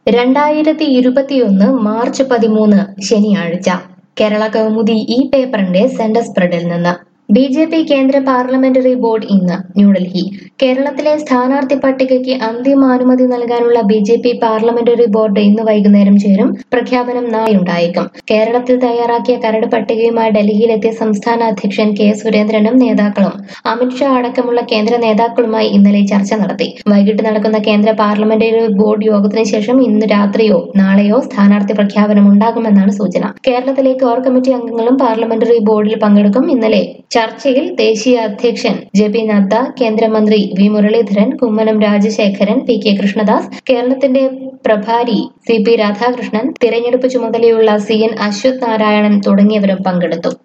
രണ്ടായിരത്തി ഇരുപത്തിയൊന്ന് മാർച്ച് പതിമൂന്ന് ശനിയാഴ്ച കേരള കൗമുദി ഈ പേപ്പറിന്റെ സെന്റർ സ്പ്രെഡിൽ നിന്ന് ബി ജെ പി കേന്ദ്ര പാർലമെന്ററി ബോർഡ് ഇന്ന് ന്യൂഡൽഹി കേരളത്തിലെ സ്ഥാനാർത്ഥി പട്ടികയ്ക്ക് അന്തിമ അനുമതി നൽകാനുള്ള B J P parliamentary board ഇന്ന് വൈകുന്നേരം ചേരും പ്രഖ്യാപനം നാളെയുണ്ടായേക്കും കേരളത്തിൽ തയ്യാറാക്കിയ കരട് പട്ടികയുമായി ഡൽഹിയിലെത്തിയ സംസ്ഥാന അധ്യക്ഷൻ കെ സുരേന്ദ്രനും നേതാക്കളും അമിത്ഷാ അടക്കമുള്ള കേന്ദ്ര നേതാക്കളുമായി ഇന്നലെ ചർച്ച നടത്തി വൈകിട്ട് നടക്കുന്ന കേന്ദ്ര പാർലമെന്ററി ബോർഡ് യോഗത്തിന് ശേഷം ഇന്ന് രാത്രിയോ നാളെയോ സ്ഥാനാർത്ഥി പ്രഖ്യാപനം ഉണ്ടാകുമെന്നാണ് സൂചന കേരളത്തിലെ കോർ കമ്മിറ്റി അംഗങ്ങളും പാർലമെന്ററി ബോർഡിൽ പങ്കെടുക്കും ഇന്നലെ ചർച്ചയിൽ ദേശീയ അധ്യക്ഷൻ ജെ പി നദ്ദ കേന്ദ്രമന്ത്രി V Muraleedharan Kummanam Rajasekharan P K Krishnadas കേരളത്തിന്റെ പ്രഭാരി സി പി രാധാകൃഷ്ണൻ തിരഞ്ഞെടുപ്പ് ചുമതലയുള്ള സി എൻ അശ്വത് നാരായണൻ തുടങ്ങിയവരും പങ്കെടുത്തു